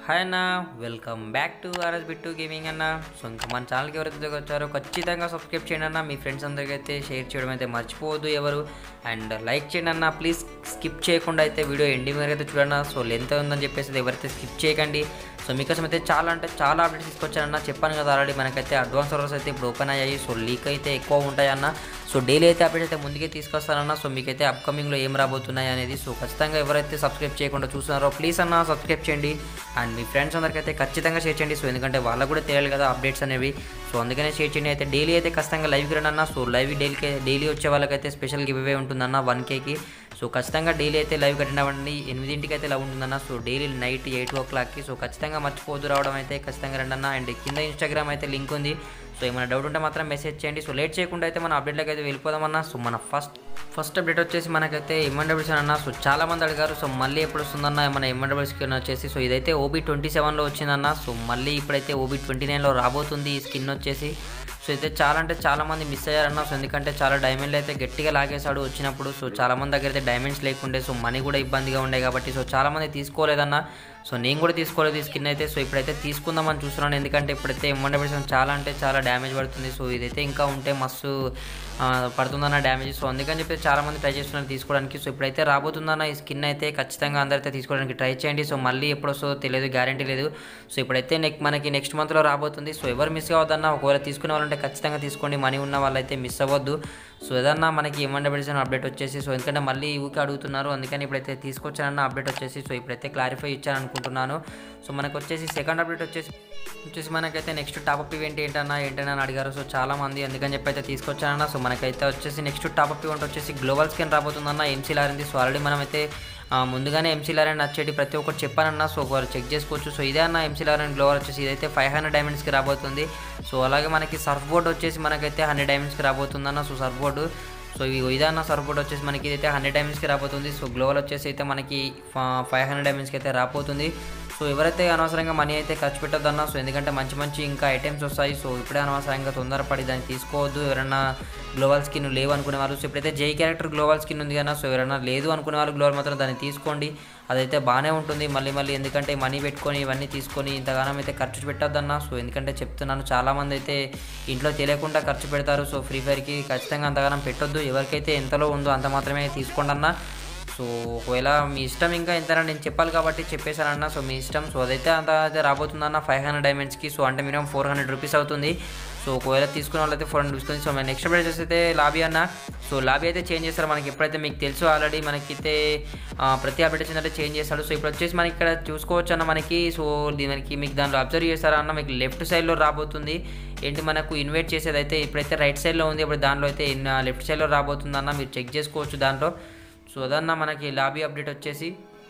hi అన్న welcome back to RS Bittu gaming అన్న so ఇంకా మన ఛానల్కి ఎవరైతే వచ్చారో ఖచ్చితంగా సబ్స్క్రైబ్ చేయండి అన్న మీ ఫ్రెండ్స్ అందరికీ అయితే షేర్ చేయడం అయితే మర్చిపోవద్దు ఎవరు అండ్ లైక్ చేయండి అన్న ప్లీజ్ స్కిప్ చేయకుండా అయితే వీడియో ఎండింగ్ వరకు అయితే చూడండి సో లెంత్ ఉందని చెప్పేసి ఎవరైతే స్కిప్ చేయకండి సో మీకోసం అయితే చాలా అంటే చాలా అప్డేట్స్ తీసుకొచ్చానన్న చెప్పాను కదా ఆల్రెడీ మనకైతే అడ్వాన్స్ సర్వర్స్ అయితే ఇప్పుడు ఓపెన్ అయ్యాయి సో లీక్ అయితే ఎక్కువ ఉంటాయన్న సో డైలీ అయితే అప్డేట్ అయితే ముందుకే తీసుకొస్తానన్న సో మీకైతే అప్కమింగ్లో ఏం రాబోతున్నాయి అనేది సో ఖచ్చితంగా ఎవరైతే సబ్స్క్రైబ్ చేయకుండా చూస్తున్నారో ప్లీజ్ అన్న సబ్స్క్రైబ్ చేయండి అండ్ మీ ఫ్రెండ్స్ అందరికీ అయితే ఖచ్చితంగా షేర్ చేయండి సో ఎందుకంటే వాళ్ళకు కూడా తెలియాలి కదా అప్డేట్స్ అనేవి సో అందుకనే షేర్ చేయండి అయితే డైలీ అయితే ఖచ్చితంగా లైవ్కి రండి అన్న సో లైవ్ డైలీకి డైలీ వచ్చే వాళ్ళకైతే స్పెషల్ గివ్ అవే ఉంటుందన్న వన్ కేకి సో ఖచ్చితంగా డైలీ అయితే లైవ్ అటెండ్ అవ్వండి ఎనిమిదింటికి అయితే లవ్ ఉంటుందన్న సో డైలీ నైట్ ఎయిట్ ఓ క్లాక్కి సో ఖచ్చితంగా మర్చిపోదు రావడం అయితే ఖచ్చితంగా రండి అన్న అండ్ కింద ఇన్స్టాగ్రామ్ అయితే లింక్ ఉంది సో ఏమైనా డౌట్ ఉంటే మాత్రం మెసేజ్ చేయండి సో లేట్ చేయకుండా అయితే మన అప్డేట్లోకి అయితే వెళ్ళిపోదామన్నా సో మన ఫస్ట్ ఫస్ట్ అప్డేట్ వచ్చేసి మనకైతే ఎంఎన్డబ్ల్యూస్ అన్న సో చాలా మంది అడిగారు సో మళ్ళీ ఎప్పుడు వస్తుందన్న మన ఎంఎన్డబ్ల్యూస్కి వచ్చేసి సో ఇదైతే ఓబీ ట్వంటీ సెవెన్లో వచ్చిందన్న సో మళ్ళీ ఇప్పుడైతే ఓబీ ట్వంటీ నైన్లో రాబోతుంది ఈ స్కిన్ వచ్చేసి సో అయితే చాలా అంటే చాలా మంది మిస్ అయ్యారన్న సో ఎందుకంటే చాలా డైమండ్లు అయితే గట్టిగా లాగేశాడు వచ్చినప్పుడు సో చాలా మంది దగ్గర అయితే డైమండ్స్ లేకుండే సో మనీ కూడా ఇబ్బందిగా ఉండే కాబట్టి సో చాలా మంది తీసుకోలేదన్న సో నేను కూడా తీసుకోలేదు ఈ స్కిన్ అయితే సో ఇప్పుడైతే తీసుకుందామని చూస్తున్నాను ఎందుకంటే ఇప్పుడైతే ఎంఎండబిల్స్ చాలా అంటే చాలా డ్యామేజ్ పడుతుంది సో ఇదైతే ఇంకా ఉంటే మస్తు ఆ, పడుతుందన్న డ్యామేజ్ సో అందుకని చెప్పి చాలా మంది ట్రై చేస్తున్నారు తీసుకోవడానికి సో ఇప్పుడైతే రాబోతుందన్న ఈ స్కిన్ అయితే ఖచ్చితంగా అందరైతే తీసుకోవడానికి ట్రై చేయండి సో మళ్ళీ ఎప్పుడు వస్తుందో తెలియదు గ్యారంటీ లేదు సో ఇప్పుడైతే నెక్ మనకి నెక్స్ట్ మంత్లో రాబోతుంది సో ఎవరు మిస్ అవ్వద్దన్న ఒకవేళ తీసుకునే వాళ్ళంటే ఖచ్చితంగా తీసుకోండి మనీ ఉన్న వాళ్ళైతే మిస్ అవ్వద్దు సో ఏదన్నా మనకి ఏమన్నా పెడిసిన అప్డేట్ వచ్చేసి సో ఎందుకంటే మళ్ళీ ఊరికి అడుగుతున్నారు అందుకని ఇప్పుడైతే తీసుకొచ్చానన్న అప్డేట్ వచ్చేసి సో ఇప్పుడైతే క్లారిఫై ఇచ్చాను అనుకుంటున్నాను సో మనకు వచ్చేసి సెకండ్ అప్డేట్ వచ్చేసి వచ్చేసి మనకైతే నెక్స్ట్ టాప్అప్ ఈవెంట్ ఏంటన్నా ఏంటన్నా అని అడిగారు సో చాలా మంది అందుకని చెప్పి అయితే తీసుకొచ్చానన్న సో మనకైతే వచ్చేసి నెక్స్ట్ టాప్అప్ ఈవెంట్ వచ్చేసి గ్లోబల్ స్కిన్ రాబోతుందన్న ఎంసీ లారింది సో ఆల్రెడీ మనమైతే ఆ, ముందుగానే ఎంసీ లారెన్ నచ్చేటి ప్రతి ఒక్కటి చెప్పానన్నా సో ఒకరు చెక్ చేసుకోవచ్చు సో ఇదే అన్న ఎంసీ లారెన్ గ్లోవర్ వచ్చేసి ఇదైతే ఫైవ్ హండ్రెడ్ డైమండ్స్కి రాబోతుంది సో అలాగే మనకి సర్ఫ్ బోర్డ్ వచ్చేసి మనకైతే హండ్రెడ్ డైమండ్స్కి రాబోతుందన్న సో సర్ఫ్ బోర్డు సో ఇవి ఇదన్న సర్ఫ్ బోర్డ్ వచ్చేసి మనకి ఇదైతే హండ్రెడ్ డైమండ్స్కి రాబోతుంది సో గ్లోవల్ వచ్చేసి అయితే మనకి ఫైవ్ హండ్రెడ్ డైమండ్స్కి అయితే రాబోతుంది సో ఎవరైతే అనవసరంగా మనీ అయితే ఖర్చు పెట్టొద్దన్నా సో ఎందుకంటే మంచి మంచి ఇంకా ఐటమ్స్ వస్తాయి సో ఇప్పుడే అనవసరంగా తొందరపడి దాన్ని తీసుకోవద్దు ఎవరైనా గ్లోబల్ స్కిన్ లేవు అనుకునే వాళ్ళు సో ఇప్పుడైతే జై క్యారెక్టర్ గ్లోబల్ స్కిన్ ఉంది కదా సో ఎవరైనా లేదు అనుకునే వాళ్ళు గ్లోబల్ మాత్రం దాన్ని తీసుకోండి అదైతే బాగానే ఉంటుంది మళ్ళీ మళ్ళీ ఎందుకంటే మనీ పెట్టుకొని ఇవన్నీ తీసుకొని ఇంతగానం అయితే ఖర్చు పెట్టొద్దన్నా సో ఎందుకంటే చెప్తున్నాను చాలామంది అయితే ఇంట్లో తెలియకుండా ఖర్చు పెడతారు సో ఫ్రీ ఫైర్కి ఖచ్చితంగా అంతగానం పెట్టొద్దు ఎవరికైతే ఎంతలో ఉందో అంత మాత్రమే తీసుకోండి అన్న సో ఒకవేళ మీ ఇష్టం ఇంకా ఎంతనా నేను చెప్పాలి కాబట్టి చెప్పేశానన్న సో మీ ఇష్టం సో అదైతే అంత అయితే రాబోతుందన్న ఫైవ్ హండ్రెడ్ డైమండ్స్కి సో అంటే మినిమం ఫోర్ హండ్రెడ్ రూపీస్ అవుతుంది సో ఒకవేళ తీసుకున్న వాళ్ళైతే ఫోర్ హండ్రెడ్ వస్తుంది సో మన నెక్స్ట్ అప్డేట్ అయితే లాబీ అన్న సో లాబీ అయితే చేంజ్ చేస్తారు మనకి ఎప్పుడైతే మీకు తెలుసు ఆల్రెడీ మనకైతే ఆ, ప్రతి అప్డేట్ వచ్చిందంటే చేంజ్ చేస్తాడు సో ఇప్పుడు వచ్చేసి మనకి ఇక్కడ చూసుకోవచ్చు అన్న మనకి సో దీ- మనకి మీకు దాంట్లో అబ్జర్వ్ చేస్తారా అన్న మీకు లెఫ్ట్ సైడ్లో రాబోతుంది ఏంటి మనకు ఇన్వైట్ చేసేది అయితే ఇప్పుడైతే రైట్ సైడ్లో ఉంది ఇప్పుడు దాంట్లో అయితే లెఫ్ట్ సైడ్లో రాబోతుంది అన్న మీరు చెక్ చేసుకోవచ్చు దాంట్లో సో అదన్న మనకి లాబీ అప్డేట్ వచ్చేసి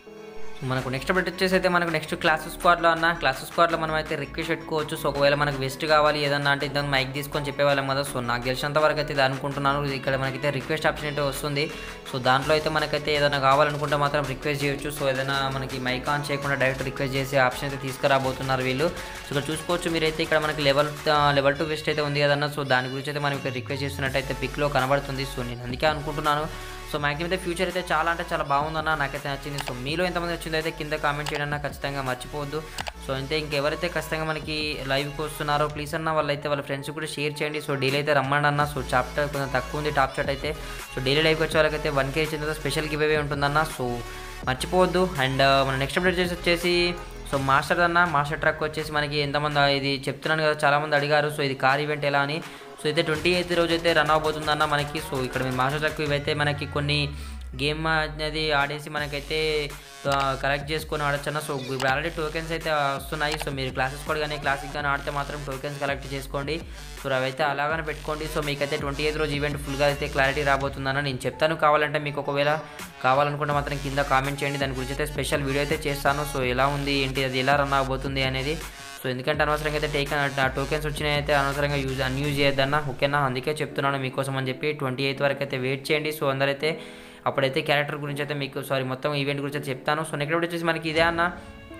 సో మనకు నెక్స్ట్ అప్డేట్ వచ్చేసి అయితే మనకు నెక్స్ట్ క్లాస్ స్క్వాడ్లో అన్న క్లాస్ స్క్వాడ్లో మనం అయితే రిక్వెస్ట్ పెట్టుకోవచ్చు సో ఒకవేళ మనకు వెస్ట్ కావాలి ఏదన్నా అంటే ఇద్దరు మైక్ తీసుకొని చెప్పేవాళ్ళం కదా సో నాకు తెలిసినంత వరకు అయితే ఇది అనుకుంటున్నాను ఇక్కడ మనకైతే రిక్వెస్ట్ ఆప్షన్ అయితే వస్తుంది సో దాంట్లో అయితే మనకైతే ఏదైనా కావాలనుకుంటే మాత్రం రిక్వెస్ట్ చేయొచ్చు సో ఏదైనా మనకి మైక్ ఆన్ చేయకుండా డైరెక్ట్ రిక్వెస్ట్ చేసే ఆప్షన్ అయితే తీసుకురాబోతున్నారు వీళ్ళు సో ఇక్కడ చూసుకోవచ్చు మీరైతే ఇక్కడ మనకి లెవెల్ లెవెల్ టూ వెస్ట్ అయితే ఉంది కదన్న సో దాని గురించి అయితే మనం ఇక్కడ రిక్వెస్ట్ చేస్తున్నట్టయితే పిక్లో కనబడుతుంది సో నేను అందుకే అనుకుంటున్నాను సో మ్యాక్సిమం అయితే ఫ్యూచర్ అయితే చాలా అంటే చాలా బాగుందన్న నాకైతే నచ్చింది సో మీలో ఎంతమంది వచ్చిందో అయితే కింద కామెంట్ చేయడం అన్న ఖచ్చితంగా మర్చిపోవద్దు సో అంతే ఇంకెవరైతే ఖచ్చితంగా మనకి లైవ్కి వస్తున్నారో ప్లీజ్ అన్న వాళ్ళైతే వాళ్ళ ఫ్రెండ్స్ కూడా షేర్ చేయండి సో డైలీ అయితే రమ్మండి అన్న సో చాప్టర్ కొంచెం తక్కువ ఉంది టాప్ చాట్ అయితే సో డైలీ లైవ్కి వచ్చే వాళ్ళకైతే వన్ కే ఇచ్చిన తర్వాత స్పెషల్ గివ్ అవే ఉంటుందన్న సో మర్చిపోవద్దు అండ్ మన నెక్స్ట్ అప్డేట్ చేసి వచ్చేసి సో మాస్టర్ అన్న మాస్టర్ ట్రక్ వచ్చేసి మనకి ఎంతమంది ఇది చెప్తున్నాను కదా చాలామంది అడిగారు సో ఇది కార్ ఈవెంట్ ఎలా అని సో అయితే ట్వంటీ ఎయిత్ రోజు అయితే రన్ అవబోతుందన్న మనకి సో ఇక్కడ మీ మాస్టర్ ట్రక్ ఇవైతే మనకి కొన్ని గేమ్ అనేది ఆడేసి మనకైతే కలెక్ట్ చేసుకొని ఆడొచ్చన్న సో ఇప్పుడు ఆల్రెడీ టోకెన్స్ అయితే వస్తున్నాయి సో మీరు క్లాసెస్ కూడా కానీ క్లాసిక్ కానీ ఆడితే మాత్రం టోకెన్స్ కలెక్ట్ చేసుకోండి సో అవైతే అలాగనే పెట్టుకోండి సో మీకైతే ట్వంటీ ఎయిత్ రోజు ఈవెంట్ ఫుల్గా అయితే క్లారిటీ రాబోతుందన్న నేను చెప్తాను కావాలంటే మీకు ఒకవేళ కావాలనుకుంటే మాత్రం కింద కామెంట్ చేయండి దాని గురించి అయితే స్పెషల్ వీడియో అయితే చేస్తాను సో ఎలా ఉంది ఏంటి అది ఎలా రన్ అవబోతుంది అనేది సో ఎందుకంటే అనవసరంగా అయితే టేక్ టోకెన్స్ వచ్చినాయి అయితే అనవసరంగా యూజ్ అన్యూజ్ చేయొద్దన్న ఓకేనా అందుకే చెప్తున్నాను మీకోసం అని చెప్పి ట్వంటీ ఎయిత్ వరకు అయితే వెయిట్ చేయండి సో అందరైతే అప్పుడైతే క్యారెక్టర్ గురించి అయితే మీకు సారీ మొత్తం ఈవెంట్ గురించి అయితే చెప్తాను సో నెక్స్ట్ వచ్చేసి మనకి ఇదే అన్న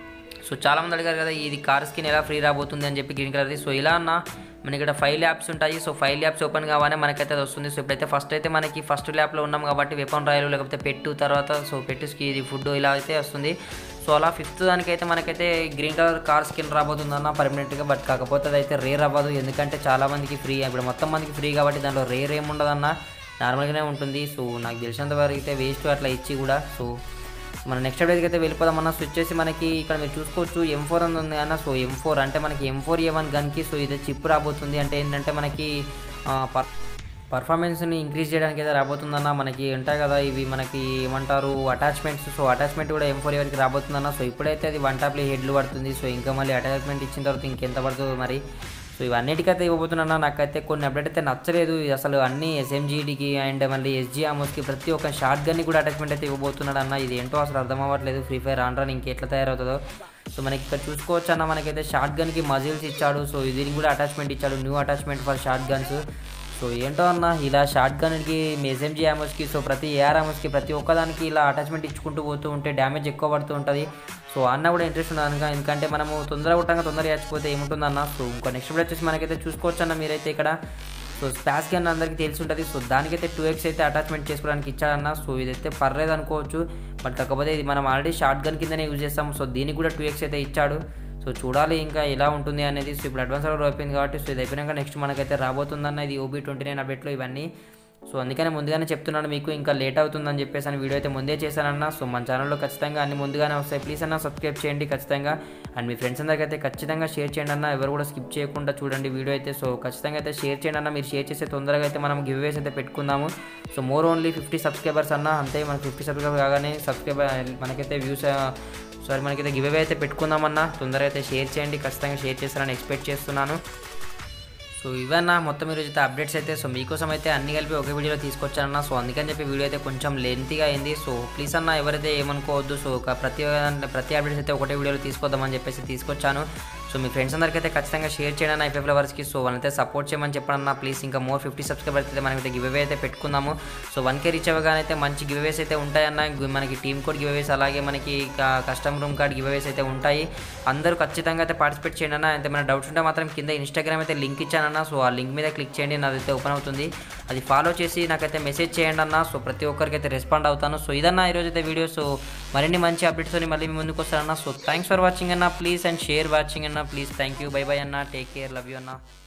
సో చాలామంది అడిగారు కదా ఇది కార్ స్కిన్ ఎలా ఫ్రీ రాబోతుంది అని చెప్పి గ్రీన్ కలర్ది సో ఇలా అన్న మనకి ఇక్కడ ఫైవ్ ల్యాబ్స్ ఉంటాయి సో ఫైవ్ ల్యాబ్స్ ఓపెన్ కావాలని మనకైతే అది వస్తుంది సో ఇప్పుడైతే ఫస్ట్ అయితే మనకి ఫస్ట్ ల్యాబ్లో ఉన్నాం కాబట్టి వెపన్ రాయలు లేకపోతే పెట్టు తర్వాత సో పెట్టుస్కి ఇది ఫుడ్ ఇలా అయితే వస్తుంది సో అలా ఫిఫ్త్ దానికైతే మనకైతే గ్రీన్ కలర్ కార్ స్కిన్ రాబోతుందన్న పర్మనెంట్గా బట్ కాకపోతే అదైతే రేర్ అవ్వదు ఎందుకంటే చాలా మందికి ఫ్రీ ఇప్పుడు మొత్తం మందికి ఫ్రీ కాబట్టి దాంట్లో రేర్ ఏముండదన్న నార్మల్గానే ఉంటుంది సో నాకు తెలిసినంత వరకు అయితే వేస్ట్ అట్లా ఇచ్చి కూడా సో మన నెక్స్ట్ అప్డేట్కి అయితే వెళ్ళిపోదామన్న స్విచ్ చేసి మనకి ఇక్కడ మీరు చూసుకోవచ్చు ఎం ఫోర్ అని ఉంది అన్న సో ఎం ఫోర్ అంటే మనకి ఎం ఫోర్ ఏ వన్ గన్కి సో ఇది చిప్ రాబోతుంది అంటే ఏంటంటే మనకి ఆ, పర్ పర్ఫార్మెన్స్ని ఇంక్రీజ్ చేయడానికి అయితే రాబోతుందన్న మనకి ఉంటాయి కదా ఇవి మనకి ఏమంటారు అటాచ్మెంట్స్ సో అటాచ్మెంట్ కూడా ఎం ఫోర్ ఎవరికి రాబోతుందన్న సో ఇప్పుడైతే అది వన్ టాప్లీ హెడ్లు పడుతుంది సో ఇంకా మళ్ళీ అటాచ్మెంట్ ఇచ్చిన తర్వాత ఇంకెంత పడుతుంది మరి సో ఇవన్నిటికైతే ఇవ్వబోతున్నా నాకైతే కొన్ని అప్డేట్ అయితే నచ్చలేదు ఇది అసలు అన్ని ఎస్ఎంజీడికి అండ్ మళ్ళీ ఎస్జీ ఆమోస్కి ప్రతి ఒక్క షార్ట్ గన్ని కూడా అటాచ్మెంట్ అయితే ఇవ్వబోతున్నాడు అన్న ఇది ఏంటో అసలు అర్థం అవ్వట్లేదు ఫ్రీ ఫైర్ ఆన్ రన్ ఇంకెట్లా తయారవుతుందో సో మనకి ఇక్కడ చూసుకోవచ్చు అన్న మనకైతే షార్ట్ గన్కి మజిల్స్ ఇచ్చాడు సో దీనికి కూడా అటాచ్మెంట్ ఇచ్చాడు new attachment for short guns so ఏంటో అన్న ఇలా షార్ట్ గన్కి ఎస్ఎంజీ యామోస్కి సో ప్రతి ఏఆర్ యామోస్కి ప్రతి ఒక్కదానికి ఇలా అటాచ్మెంట్ ఇచ్చుకుంటూ పోతూ ఉంటే డ్యామేజ్ ఎక్కువ పడుతూ ఉంటుంది సో అన్న కూడా ఇంట్రెస్ట్ ఉంది కనుక ఎందుకంటే మనము తొందరగా కొట్టంగా తొందరగా చచ్చిపోతే ఏముంటుంది అన్న సో ఇంకో నెక్స్ట్ వీడియో వచ్చేసి మనకైతే చూసుకోవచ్చు అన్న మీరైతే ఇక్కడ సో స్పాస్ గన్ అందరికీ తెలిసి ఉంటుంది సో దానికైతే టూ ఎక్స్ అయితే అటాచ్మెంట్ చేసుకోవడానికి ఇచ్చాడన్న సో ఇదైతే పర్లేదు అనుకోవచ్చు బట్ కాకపోతే ఇది మనం ఆల్రెడీ షార్ట్ గన్ కిందనే యూజ్ చేస్తాం సో దీనికి కూడా టూ ఎక్స్ అయితే ఇచ్చాడు సో చూడాలి ఇంకా ఎలా ఉంటుంది అనేది సో ఇప్పుడు అడ్వాన్స్ ఆర్డర్ అయిపోయింది కాబట్టి సో ఇది అయిపోయినాక నెక్స్ట్ మనకైతే రాబోతుందన్న ఇది ఓబీ ట్వంటీ నైన్ అప్డేట్లో ఇవన్నీ సో అందుకనే ముందుగానే చెప్తున్నాను మీకు ఇంకా లేట్ అవుతుందని చెప్పేసి అని వీడియో అయితే ముందే చేశానన్న సో మన ఛానల్లో ఖచ్చితంగా అన్ని ముందుగానే వస్తాయి ప్లీజ్ అన్న సబ్స్క్రైబ్ చేయండి ఖచ్చితంగా అండ్ మీ ఫ్రెండ్స్ అందరికీ అయితే ఖచ్చితంగా షేర్ చేయండి అన్న ఎవరు కూడా స్కిప్ చేయకుండా చూడండి వీడియో అయితే సో ఖచ్చితంగా అయితే షేర్ చేయండి అన్న మీరు షేర్ చేస్తే తొందరగా అయితే మనం గివ్ వేస్ అయితే పెట్టుకుందాము so more only fifty subscribers అన్న అంతే మనకి ఫిఫ్టీ సబ్స్క్రైబర్ కాగానే సబ్స్క్రైబర్ మనకైతే వ్యూస్ సారీ మనకైతే గివ్ అవే అయితే పెట్టుకుందామన్నా తొందరగా అయితే షేర్ చేయండి ఖచ్చితంగా షేర్ చేస్తారని ఎక్స్పెక్ట్ చేస్తున్నాను సో ఇవన్నా మొత్తం ఈరోజు అయితే అప్డేట్స్ అయితే సో మీకోసం అయితే అన్ని కలిపి ఒకే వీడియోలో తీసుకొచ్చానన్న సో అందుకని చెప్పి వీడియో అయితే కొంచెం లెంతీగా అయింది సో ప్లీజ్ అన్న ఎవరైతే ఏమనుకోవద్దు సో ఒక ప్రతి ప్రతి అప్డేట్స్ అయితే ఒకటే వీడియోలో తీసుకొద్దామని చెప్పేసి తీసుకొచ్చాను సో మీ ఫ్రెండ్స్ అందరికీ అయితే ఖచ్చితంగా షేర్ చేయడం ఐపీ ఫ్లవర్స్కి సో వాళ్ళైతే సపోర్ట్ చేయమని చెప్పండి ప్లీజ్ ఇంకా మోర్ ఫిఫ్టీ సబ్స్క్రైబర్స్ అయితే మనం అయితే గివ్ అవే అయితే పెట్టుకుందాము సో వన్ కే రీచ్ అవ్వగానే అయితే మంచి గివ్ అవేస్ అయితే ఉంటాయన్న గు- మనకి టీమ్ కోడ్ గివ్ అవేస్ అలాగే మనకి custom room card giveaways అయితే ఉంటాయి అందరూ ఖచ్చితంగా అయితే పార్టిసిపేట్ చేయండి అన్న అయితే మన డౌట్స్ ఉంటే మాత్రం కింద ఇన్స్టాగ్రామ్ అయితే లింక్ ఇచ్చానన్న సో ఆ లింక్ మీద క్లిక్ చేయండి నాదైతే ఓపెన్ అవుతుంది అది ఫాలో చేసి నాకైతే మెసేజ్ చేయండి అన్న సో ప్రతి ఒక్కరికి అయితే రెస్పాండ్ అవుతాను సో ఇదన్నా ఈరోజు అయితే వీడియో సో మరిన్ని మంచి అప్డేట్స్ మళ్ళీ మీ ముందుకు వస్తానన్న సో థ్యాంక్స్ ఫర్ వాచింగ్ అన్న ప్లీజ్ అండ్ షేర్ వాచింగ్ అన్న please thank you bye bye అన్న టేక్ కేర్ లవ్ యూ అన్న